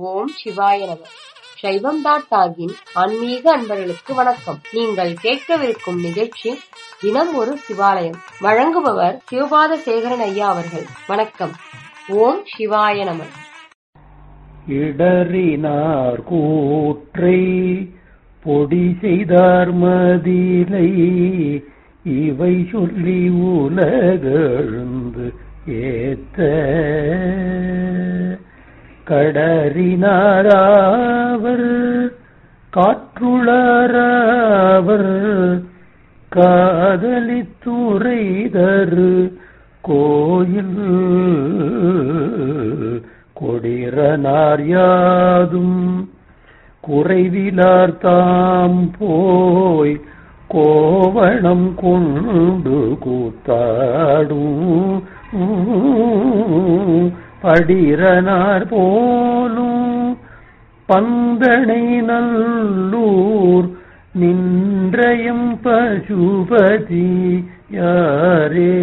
ஓம் சிவாய நம சைவம் டாட் டாகின் ஆன்மீக அன்பர்களுக்கு வணக்கம் நீங்கள் கேட்கவிருக்கும் நிகழ்ச்சி தினம் ஒரு சிவாலயம் வழங்குபவர் சிவபாத சேகரன் ஐயா அவர்கள் வணக்கம் ஓம் சிவாய நம இடறினார் கூற்றை பொடி செய்தார் மதிலை இவை சொல்லி உலகழுந்து ஏத்த கடறினாராவர் காற்றுளராவர் காதலித்துறைதரு கோயில் கொடிரனார் யாதும் குறைவிலார் தாம் போய் கோவணம் கொண்டு கூத்தாடும் படிரனார் போலும் பந்தனை நல்லூர் நின்றயம் பசுபதி யாரே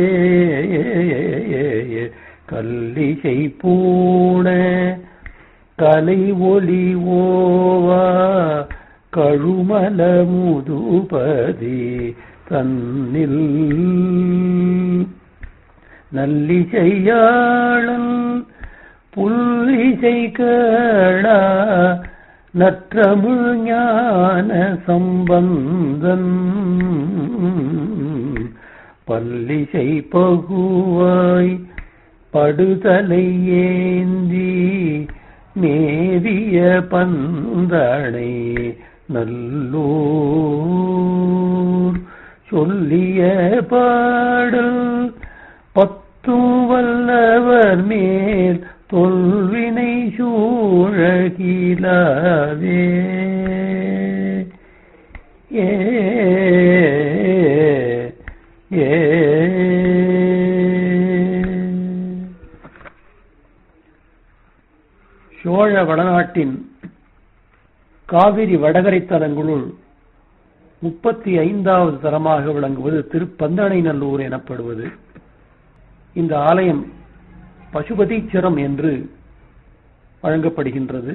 கல்லிசை பூண கலை ஒளி ஓவா கழுமல முதுபதி தன்னில் நல்லிசையாளன் புல்லிசை கேளா நற்றமிழ் ஞான சம்பந்தன் பல்லிசை பகுவாய் படுதலை ஏந்தி மேவிய பந்தனை நல்லூர் சொல்லிய பாடல் பத்தும் வல்லவர் மேல் தொல்வினை சூழகிலாவே ஏ ஏ சோழ வடநாட்டின் காவிரி வடகரை தலங்களுள் முப்பத்தி ஐந்தாவது தலமாக விளங்குவது திருப்பந்தனை நல்லூர் எனப்படுவது இந்த ஆலயம் பசுபதீச்சரம் என்று வழங்கப்படுகின்றது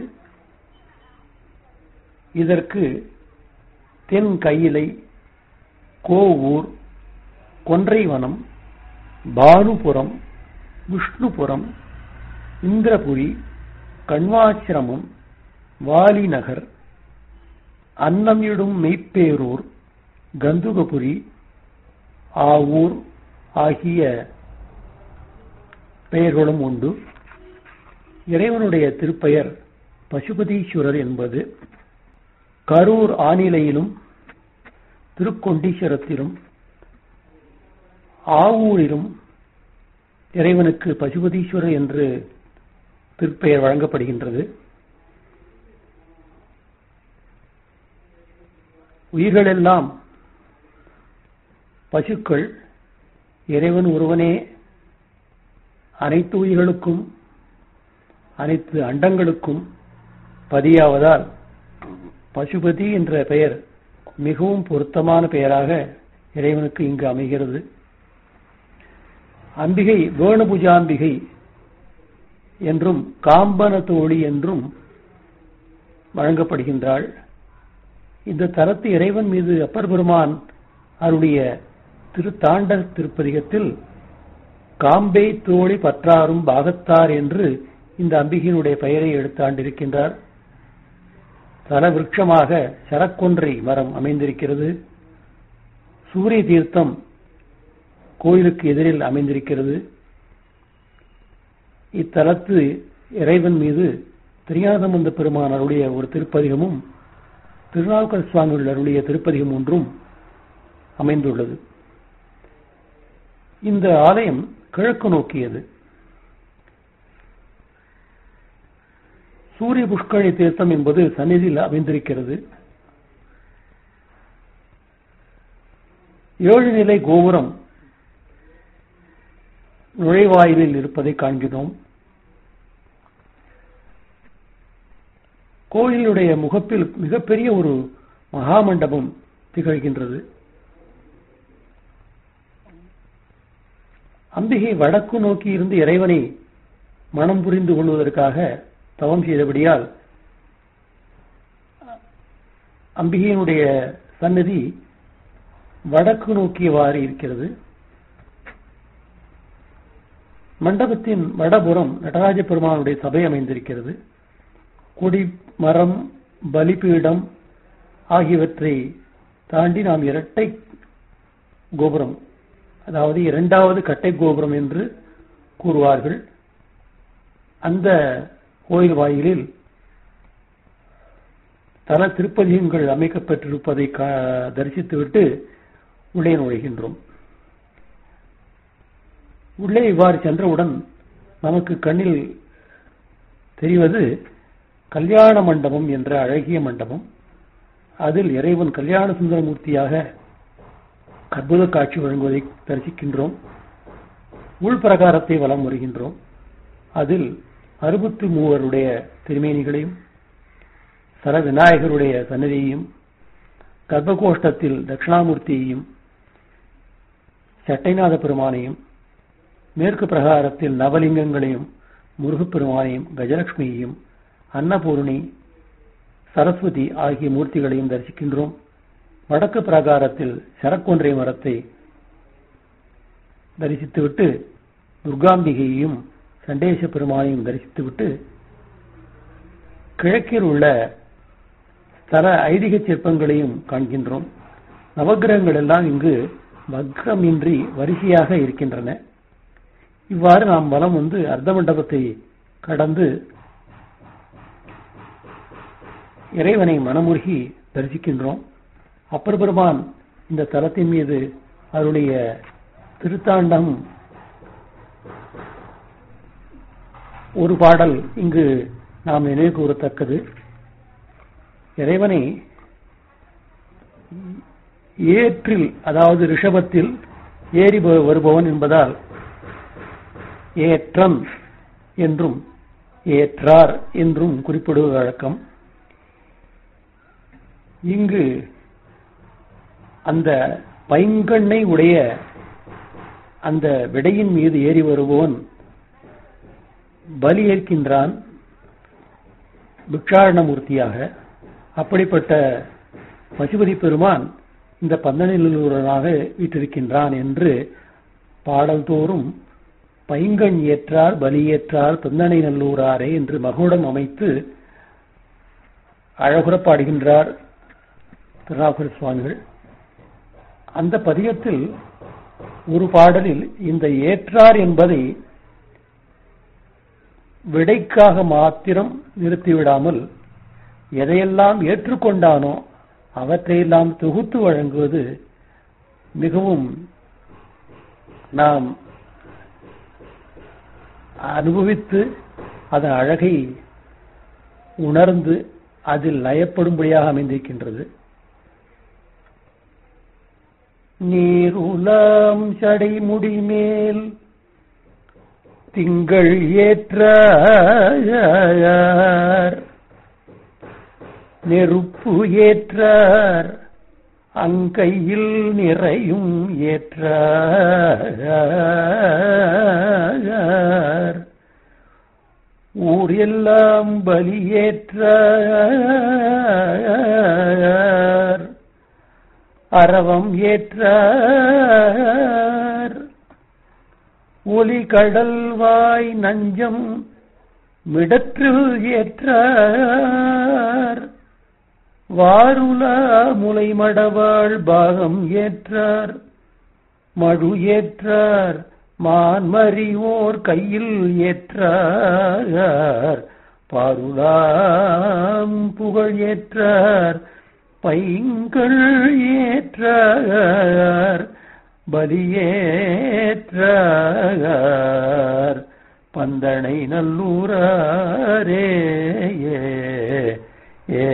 இதற்கு தென் கையிலை கோவூர் கொன்றைவனம் பானுபுரம் விஷ்ணுபுரம் இந்திரபுரி கண்வாசிரமம் வாலிநகர் அன்னமிடும் மெய்ப்பேரூர் கந்துகபுரி ஆவூர் ஆகிய பெயர்களும் உண்டு இறைவனுடைய திருப்பெயர் பசுபதீஸ்வரர் என்பது கரூர் ஆனிலையிலும் திருக்கொண்டீஸ்வரத்திலும் ஆவூரிலும் இறைவனுக்கு பசுபதீஸ்வரர் என்று திருப்பெயர் வழங்கப்படுகின்றது உயிர்களெல்லாம் பசுக்கள் இறைவன் ஒருவனே அனைத்து உயிர்களுக்கும் அனைத்து அண்டங்களுக்கும் பதியாவதால் பசுபதி என்ற பெயர் மிகவும் பொருத்தமான பெயராக இறைவனுக்கு இங்கு அமைகிறது அம்பிகை வேணுபுஜாம்பிகை என்றும் காம்பன தோழி என்றும் வழங்கப்படுகின்றாள் இந்த தரத்து இறைவன் மீது அப்பர் பெருமான் அவருடைய திருத்தாண்ட திருப்பதிகத்தில் காம்பே தோழி பற்றாரும் பாகத்தார் என்று இந்த அம்பிகையினுடைய பெயரை எடுத்தாண்டிருக்கின்றார் தல விருட்சமாக சரக்கொன்றை மரம் அமைந்திருக்கிறது சூரிய தீர்த்தம் கோயிலுக்கு எதிரில் அமைந்திருக்கிறது இத்தலத்து இறைவன் மீது திரியாதமந்த பெருமான் அருடைய ஒரு திருப்பதிகமும் திருநாவுக்கர் சுவாமிகள் அருடைய திருப்பதிகம் ஒன்றும் அமைந்துள்ளது இந்த ஆலயம் கிழக்கு நோக்கியது சூரிய புஷ்கழி தீர்த்தம் என்பது சந்நிதியில் அமைந்திருக்கிறது ஏழு நிலை கோபுரம் நுழைவாயிலில் இருப்பதை காண்கிறோம் கோயிலுடைய முகப்பில் மிகப்பெரிய ஒரு மகாமண்டபம் திகழ்கின்றது அம்பிகை வடக்கு நோக்கி இருந்து இறைவனை மனம் புரிந்து கொள்வதற்காக தவம் செய்தபடியால் அம்பிகையினுடைய சன்னதி வடக்கு நோக்கியவாறு இருக்கிறது மண்டபத்தின் வடபுறம் நடராஜ பெருமானுடைய சபை அமைந்திருக்கிறது கொடி மரம் பலிபீடம் ஆகியவற்றை தாண்டி நாம் இரட்டை கோபுரம் அதாவது இரண்டாவது கட்டை கோபுரம் என்று கூறுவார்கள் அந்த கோயில் வாயிலில் தல திருப்பதிகங்கள் அமைக்கப்பட்டிருப்பதை தரிசித்துவிட்டு உள்ளே நுழைகின்றோம் உள்ளே இவ்வாறு சென்றவுடன் நமக்கு கண்ணில் தெரிவது கல்யாண மண்டபம் என்ற அழகிய மண்டபம் அதில் இறைவன் கல்யாண சுந்தரமூர்த்தியாக அற்புத காட்சி வழங்குவதை தரிசிக்கின்றோம் உள்பிரகாரத்தை வலம் வருகின்றோம் அதில் அறுபத்தி மூவருடைய திருமேனிகளையும் சர விநாயகருடைய சன்னதியையும் கர்ப்பகோஷ்டத்தில் தட்சிணாமூர்த்தியையும் சட்டைநாத பெருமானையும் மேற்கு பிரகாரத்தில் நவலிங்கங்களையும் முருகப்பெருமானையும் கஜலட்சுமியையும் அன்னபூர்ணி சரஸ்வதி ஆகிய மூர்த்திகளையும் தரிசிக்கின்றோம் வடக்கு பிரகாரத்தில் சரக்கொன்றை மரத்தை தரிசித்துவிட்டு துர்காம்பிகையையும் சண்டேச பெருமானையும் தரிசித்துவிட்டு கிழக்கில் உள்ள ஸ்தல ஐதீக சிற்பங்களையும் காண்கின்றோம் நவகிரகங்கள் எல்லாம் இங்கு வக்ரமின்றி வரிசையாக இருக்கின்றன இவ்வாறு நாம் வலம் வந்து அர்த்த மண்டபத்தை கடந்து இறைவனை மனமுருகி தரிசிக்கின்றோம் அப்பர் பெருமான் இந்த தலத்தின் மீது அவருடைய திருத்தாண்டம் ஒரு பாடல் இங்கு நாம் நினைவு கூறத்தக்கது இறைவனை ஏற்றில் அதாவது ரிஷபத்தில் ஏறி வருபவன் என்பதால் ஏற்றம் என்றும் ஏற்றார் என்றும் குறிப்பிடுவது வழக்கம் இங்கு அந்த பைங்கண்ணை உடைய அந்த விடையின் மீது ஏறி வருபவன் பலி ஏற்கின்றான் பிக்ஷாரணமூர்த்தியாக அப்படிப்பட்ட பசுபதி பெருமான் இந்த பந்தனிலூரனாக வீற்றிருக்கின்றான் என்று பாடல் தோறும் பைங்கண் ஏற்றார் பலியேற்றார் தொந்தனை நல்லூராரே என்று மகுடம் அமைத்து அழகுற பாடுகின்றார் திருநாகர சுவாமிகள் அந்த பதிகத்தில் ஒரு பாடலில் இந்த ஏற்றார் என்பதை விடைக்காக மாத்திரம் நிறுத்திவிடாமல் எதையெல்லாம் ஏற்றுக்கொண்டானோ அவற்றையெல்லாம் தொகுத்து வழங்குவது மிகவும் நாம் அனுபவித்து அதன் அழகை உணர்ந்து அதில் லயப்படும்படியாக அமைந்திருக்கின்றது நீருலாம் சடைமுடி மேல் திங்கள் ஏற்ற நெருப்பு ஏற்றார் அங்கையில் நிறையும் ஏற்றார் ஊர் எல்லாம் பலியேற்றார் அரவம் ஏற்றார் ஒலி கடல் வாய் நஞ்சம் மிடற்றில் ஏற்றார் வாருலா முலை மடவாள் பாகம் ஏற்றார் மழு ஏற்றார் மான்மறிவோர் கையில் ஏற்றார் பாருலாம் புகழ் ஏற்றார் பைங்கள் ஏற்றார் பலியேற்றார் பந்தனை நல்லூரே ஏ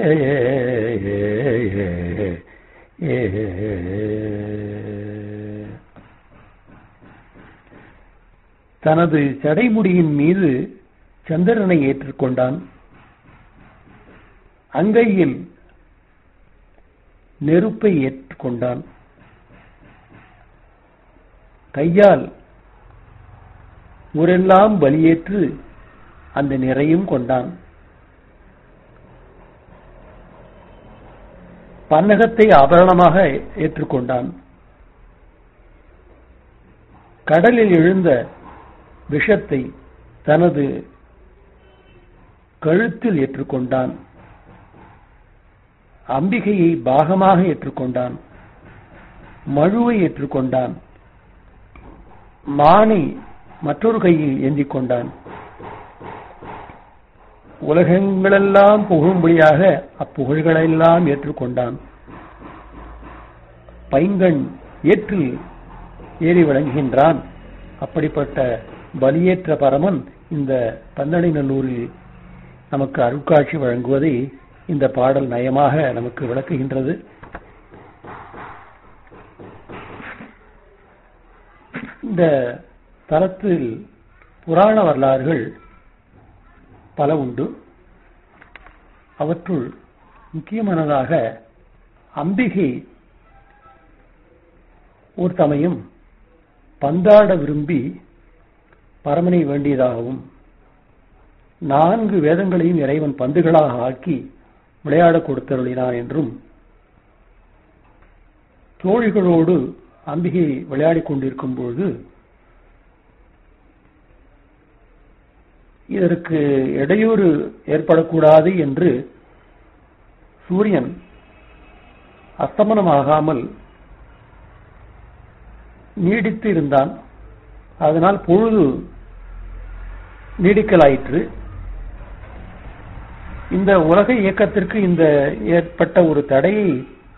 தனது சடைமுடியின் மீது சந்திரனை ஏற்றுக்கொண்டான் அங்கையில் நெருப்பை ஏற்றுக்கொண்டான் கையால் ஊரெல்லாம் பலியேற்று அந்த நிறையும் கொண்டான் பன்னகத்தை ஆபரணமாக ஏற்றுக்கொண்டான் கடலில் எழுந்த விஷத்தை தனது கழுத்தில் ஏற்றுக்கொண்டான் அம்பிகையை பாகமாக ஏற்றுக்கொண்டான் மழுவை ஏற்றுக்கொண்டான் மானை மற்றொரு கையில் ஏந்திக் கொண்டான் உலகங்களெல்லாம் புகழும்படியாக அப்புகழ்களெல்லாம் ஏற்றுக்கொண்டான் பைங்கண் ஏற்றில் ஏறி வழங்குகின்றான் அப்படிப்பட்ட பலியேற்ற பரமன் இந்த பந்தனை நல்லூரில் நமக்கு அருட்காட்சி வழங்குவதை இந்த பாடல் நயமாக நமக்கு விளக்குகின்றது இந்த தலத்தில் புராண வரலாறுகள் பல உண்டு அவற்றுள் முக்கியமானதாக அம்பிகை ஒரு சமயம் பந்தாட விரும்பி பரமனை வேண்டியதாகவும் நான்கு வேதங்களையும் இறைவன் பந்துகளாக ஆக்கி விளையாட கொடுத்தருளினான் என்றும் தோழிகளோடு அம்பிகை விளையாடிக் கொண்டிருக்கும் பொழுது இதற்கு இடையூறு ஏற்படக்கூடாது என்று சூரியன் அஸ்தமனமாகாமல் நீடித்து இருந்தான் அதனால் பொழுது நீடிக்கலாயிற்று இந்த உலக இயக்கத்திற்கு இந்த ஏற்பட்ட ஒரு தடையை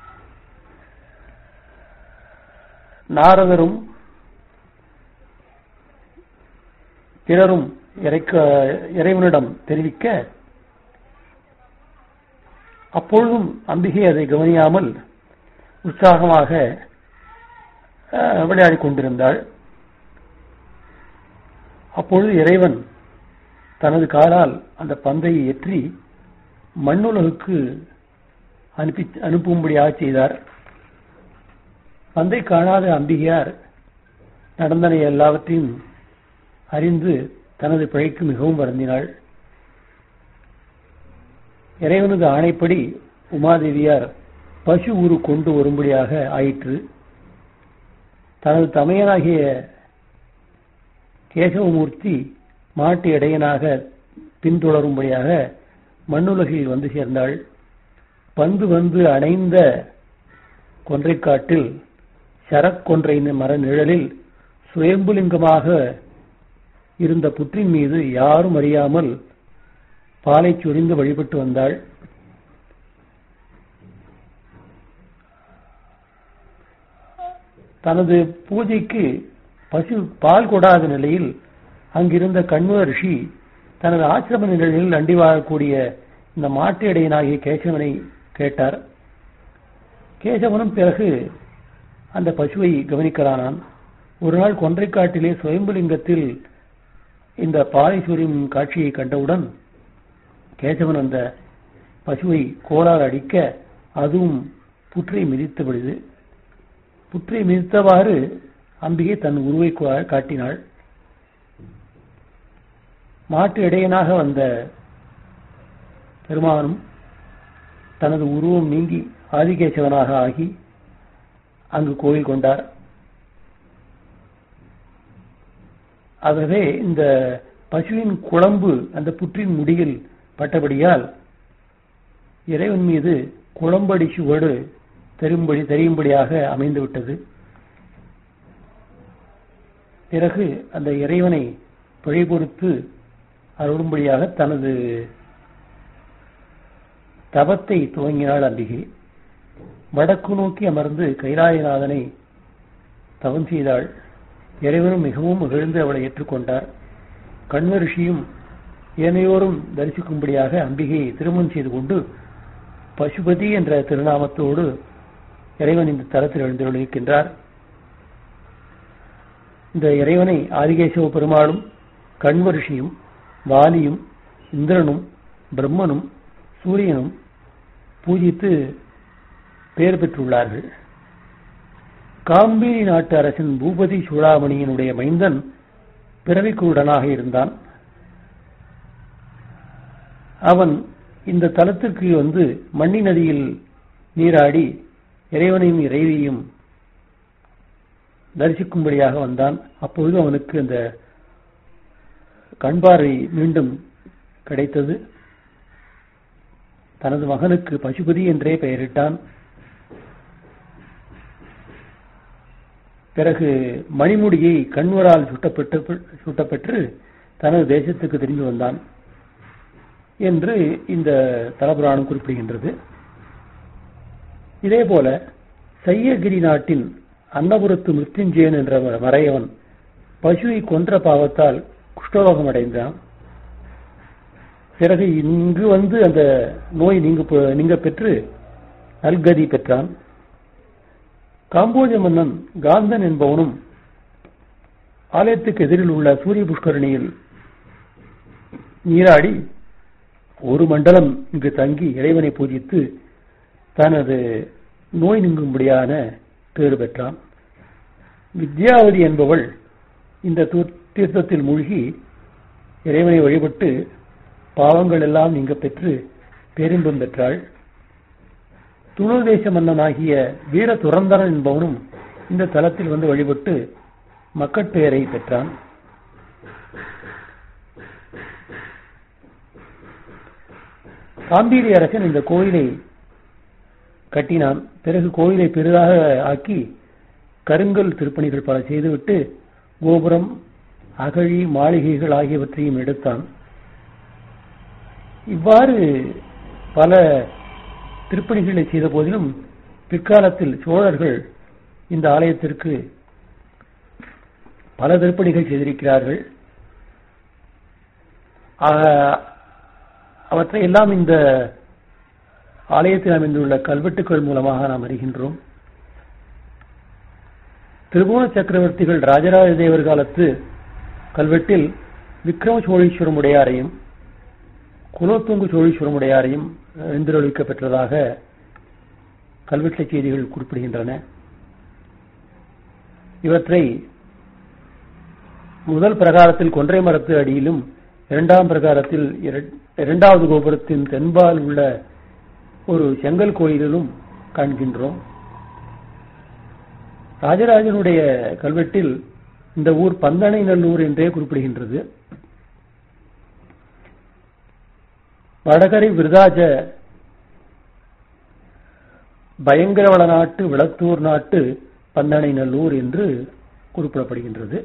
நாரதரும் பிறரும் இறைக்க இறைவனிடம் தெரிவிக்க அப்பொழுதும் அம்பிகை அதை கவனியாமல் உற்சாகமாக விளையாடிக் கொண்டிருந்தாள் அப்பொழுது இறைவன் தனது காலால் அந்த பந்தை ஏற்றி மண்ணுலகுக்கு அனுப்பி அனுப்பும்படியாக செய்தார் பந்தை காணாத அம்பிகையார் நடந்தன எல்லாவற்றையும் அறிந்து தனது பிழைக்கு மிகவும் வருந்தினாள் இறைவனது ஆணைப்படி உமாதேவியார் பசு ஊரு கொண்டு வரும்படியாக ஆயிற்று தனது தமையனாகிய கேசவமூர்த்தி மாட்டு இடையனாக பின்தொடரும்படியாக மண்ணுலகில் வந்து சேர்ந்தாள் பந்து வந்து அணைந்த கொன்றைக்காட்டில் சரக்கொன்றை மர நிழலில் சுயம்புலிங்கமாக இருந்த புற்றின் மீது யாரும் அறியாமல் பாலை சொரிந்து வழிபட்டு வந்தாள் தனது பூஜைக்கு பசு பால் கொடாத நிலையில் அங்கிருந்த கண்வ ரிஷி தனது ஆசிரம நிலையில் அண்டி வாழக்கூடிய இந்த மாட்டு இடையனாகிய கேசவனை கேட்டார் கேசவனும் பிறகு அந்த பசுவை கவனிக்கலானான் ஒரு நாள் கொன்றைக்காட்டிலே சுயம்புலிங்கத்தில் இந்த பாலை சூரியம் காட்சியை கண்டவுடன் கேசவன் அந்த பசுவை கோலால் அடிக்க அதுவும் புற்றை மிதித்து விடுது புற்றை மிதித்தவாறு அம்பிகை தன் உருவை காட்டினாள் மாட்டு இடையனாக வந்த பெருமானும் தனது உருவம் நீங்கி ஆதிகேசவனாக ஆகி அங்கு கோயில் கொண்டார் ஆகவே இந்த பசுவின் குழம்பு அந்த புற்றின் முடியில் பட்டபடியால் இறைவன் மீது குளம்படி சுவடு தெரியும்படி தெரியும்படியாக அமைந்துவிட்டது பிறகு அந்த இறைவனை பிழை பொறுத்து அருளும்படியாக தனது தபத்தை துவங்கினாள் அம்பிகை வடக்கு நோக்கி அமர்ந்து கைலாயநாதனை தவம் செய்தாள் இறைவனும் மிகவும் மகிழ்ந்து அவளை ஏற்றுக்கொண்டார் கண்வரிஷியும் ஏனையோரும் தரிசிக்கும்படியாக அம்பிகையை திருமணம் செய்து கொண்டு பசுபதி என்ற திருநாமத்தோடு இறைவன் இந்த தரத்தில் எழுந்தருளிருக்கின்றார் இந்த இறைவனை ஆதிகேசவ பெருமாளும் கண்வரிஷியும் வாலியும் இந்திரனும் பிரம்மனும் சூரியனும் பூஜித்து பெயர் பெற்றுள்ளார்கள் காம்பேரி நாட்டு அரசன் பூபதி சூடாமணியினுடைய மைந்தன் பிறவிக்குருடனாக இருந்தான் அவன் இந்த தலத்திற்கு வந்து மண்ணி நதியில் நீராடி இறைவனையும் இறைவியையும் தரிசிக்கும்படியாக வந்தான் அப்பொழுது அவனுக்கு அந்த கண்பார்வை மீண்டும் கிடைத்தது தனது மகனுக்கு பசுபதி என்றே பெயரிட்டான் பிறகு மணிமுடியை கண்வரால் சுட்டப்பட்டு சுட்டப்பெற்று தனது தேசத்துக்கு திரும்பி வந்தான் என்று இந்த தலபுராணம் குறிப்பிடுகின்றது இதே போல சையகிரி நாட்டின் அன்னபுரத்து மிருத்யுஞ்சயன் என்ற மறையவன் பசுவை கொன்ற பாவத்தால் குஷ்டரோகம் அடைந்தான் பிறகு இங்கு வந்து அந்த நோய் நீங்க நீங்க பெற்று நல்கதி பெற்றான் காம்போஜ மன்னன் காந்தன் என்பவனும் ஆலயத்துக்கு எதிரில் உள்ள சூரிய புஷ்கரணியில் நீராடி ஒரு மண்டலம் இங்கு தங்கி இறைவனை பூஜித்து தனது நோய் நீங்கும்படியான பேறு பெற்றான் வித்யாவதி என்பவள் இந்த தீர்த்தத்தில் மூழ்கி இறைவனை வழிபட்டு பாவங்கள் எல்லாம் நீங்க பெற்று பேரின்பம் பெற்றாள் துணு தேச மன்னனாகிய வீர துரந்தரன் என்பவனும் இந்த தலத்தில் வந்து வழிபட்டு மக்கட்பெயரை பெற்றான் காம்பீரி அரசன் இந்த கோயிலை கட்டினான் பிறகு கோயிலை பெரிதாக ஆக்கி கருங்கல் திருப்பணிகள் பல செய்துவிட்டு கோபுரம் அகழி மாளிகைகள் ஆகியவற்றையும் எடுத்தான் இவ்வாறு பல திருப்பணிகளை செய்த போதிலும் பிற்காலத்தில் சோழர்கள் இந்த ஆலயத்திற்கு பல திருப்பணிகள் செய்திருக்கிறார்கள் அவற்றை எல்லாம் இந்த ஆலயத்தில் அமைந்துள்ள கல்வெட்டுக்கள் மூலமாக நாம் அறிகின்றோம் திருபுவன சக்கரவர்த்திகள் ராஜராஜ தேவர் காலத்து கல்வெட்டில் விக்ரம சோழீஸ்வரம் உடையாரையும் குலோத்துங்கு சோழீஸ்வரம் உடையாரையும் எழுந்தருளிக்க பெற்றதாக கல்வெட்டு செய்திகள் குறிப்பிடுகின்றன இவற்றை முதல் பிரகாரத்தில் கொன்றை மரத்து அடியிலும் இரண்டாம் பிரகாரத்தில் இரண்டாவது கோபுரத்தின் தென்பால் உள்ள ஒரு செங்கல் கோயிலிலும் காண்கின்றோம் ராஜராஜனுடைய கல்வெட்டில் இந்த ஊர் பந்தனை நல்லூர் என்றே குறிப்பிடுகின்றது வடகரை விருதாஜ பயங்கரவள நாட்டு விளத்தூர் நாட்டு பந்தனை நல்லூர் என்று குறிப்பிடப்படுகின்றது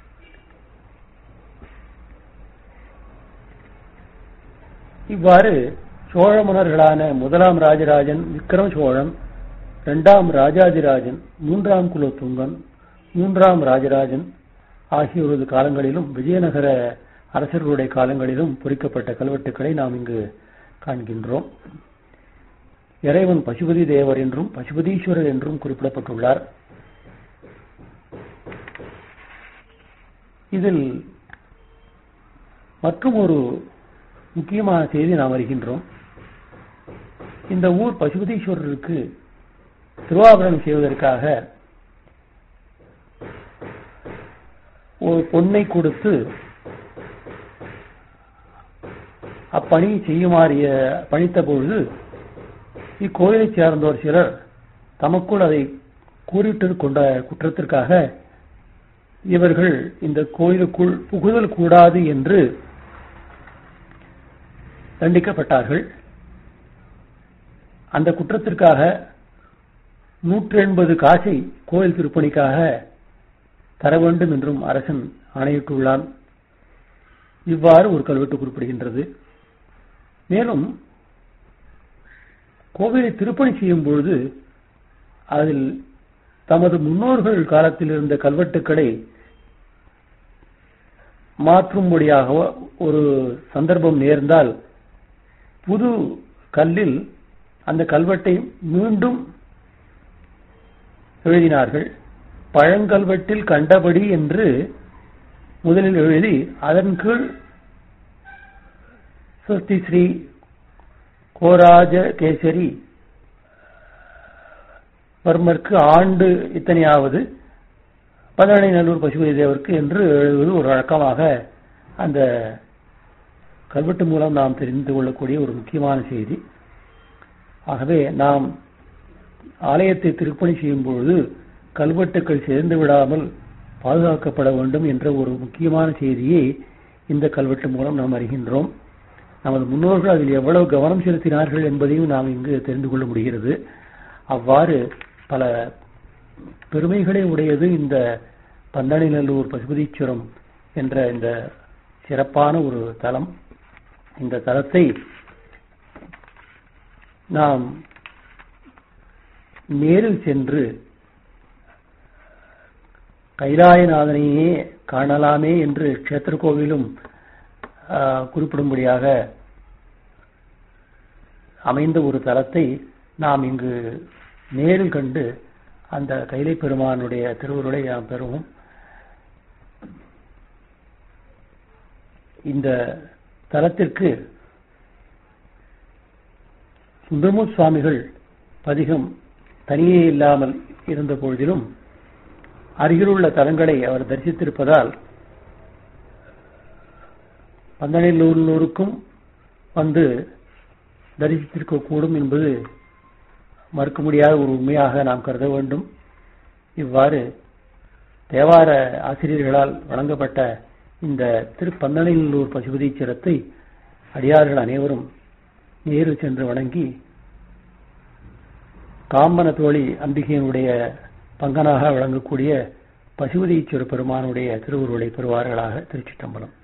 இவ்வாறு சோழ மன்னர்களான முதலாம் ராஜராஜன் விக்ரம சோழன் இரண்டாம் ராஜாதிராஜன் மூன்றாம் குலோத்துங்கன் மூன்றாம் ராஜராஜன் ஆகியோரது காலங்களிலும் விஜயநகர அரசர்களுடைய காலங்களிலும் பொறிக்கப்பட்ட கல்வெட்டுக்களை நாம் இங்கு காண்கின்றோம் இறைவன் பசுபதி தேவர் என்றும் பசுபதீஸ்வரர் என்றும் குறிப்பிடப்பட்டுள்ளார் இதில் மற்றும் ஒரு முக்கியமான செய்தி நாம் அறிகின்றோம் இந்த ஊர் பசுபதீஸ்வரருக்கு திருவாபரணம் செய்வதற்காக ஒரு பொன்னை கொடுத்து அப்பணி செய்யுமாறு பணித்த பொழுது இக்கோயிலைச் சேர்ந்தோர் சிலர் தமக்குள் அதை கூறிட்டு கொண்ட குற்றத்திற்காக இவர்கள் இந்த கோயிலுக்குள் புகுதல் கூடாது என்று தண்டிக்கப்பட்டார்கள் அந்த குற்றத்திற்காக நூற்றி எண்பது காசை கோயில் திருப்பணிக்காக தர வேண்டும் என்றும் அரசன் ஆணையிட்டுள்ளான் இவ்வாறு ஒரு கல்வெட்டு குறிப்பிடுகின்றது மேலும் கோவிலை திருப்பணி செய்யும் பொழுது அதில் தமது முன்னோர்கள் காலத்தில் இருந்த கல்வெட்டுக்களை மாற்றும்படியாக ஒரு சந்தர்ப்பம் நேர்ந்தால் புது கல்லில் அந்த கல்வெட்டை மீண்டும் எழுதினார்கள் பழங்கல்வெட்டில் கண்டபடி என்று முதலில் எழுதி அதன் கீழ் சுஸ்தி ஸ்ரீ கோராஜ கேசரி வர்மருக்கு ஆண்டு இத்தனையாவது பதினெண்ணை நல்லூர் பசுபதி தேவருக்கு என்று எழுதுவது ஒரு வழக்கமாக அந்த கல்வெட்டு மூலம் நாம் தெரிந்து கொள்ளக்கூடிய ஒரு முக்கியமான செய்தி ஆகவே நாம் ஆலயத்தை திருப்பணி செய்யும் பொழுது கல்வெட்டுக்கள் சேர்ந்து விடாமல் பாதுகாக்கப்பட வேண்டும் என்ற ஒரு முக்கியமான செய்தியை இந்த கல்வெட்டு மூலம் நாம் அறிகின்றோம் நமது முன்னோர்கள் அதில் எவ்வளவு கவனம் செலுத்தினார்கள் என்பதையும் நாம் இங்கு தெரிந்து கொள்ள முடிகிறது அவ்வாறு பல பெருமைகளை உடையது இந்த பந்தனிநல்லூர் பசுபதீஸ்வரம் என்ற இந்த சிறப்பான ஒரு தலம் இந்த தலத்தை நாம் நேரில் சென்று கைலாயநாதனையே காணலாமே என்று கஷேத்திர கோவிலும் குறிப்பிடும்படியாக அமைந்த ஒரு தலத்தை நாம் இங்கு நேரில் கண்டு அந்த கைலை பெருமானுடைய திருவுருளை நாம் பெறுவோம் இந்த தலத்திற்கு சுந்தரமூர் சுவாமிகள் பதிகம் தனியே இல்லாமல் இருந்த பொழுதிலும் அருகிலுள்ள தலங்களை அவர் தரிசித்திருப்பதால் பந்தனையிலுள்ளோருக்கும் வந்து தரிசித்திருக்க கூடும் என்பது மறுக்க முடியாத ஒரு உண்மையாக நாம் கருத வேண்டும் இவ்வாறு தேவார ஆசிரியர்களால் வழங்கப்பட்ட இந்த திருப்பந்தனையிலூர் பசுபதீச்சரத்தை அடியார்கள் அனைவரும் நேரில் சென்று வணங்கி காம்பன தோழி அம்பிகையினுடைய பங்கனாக விளங்கக்கூடிய பசுபதீஸ்வர பெருமானுடைய திருவுருளை பெறுவார்களாக திருச்சிட்டம்பலம்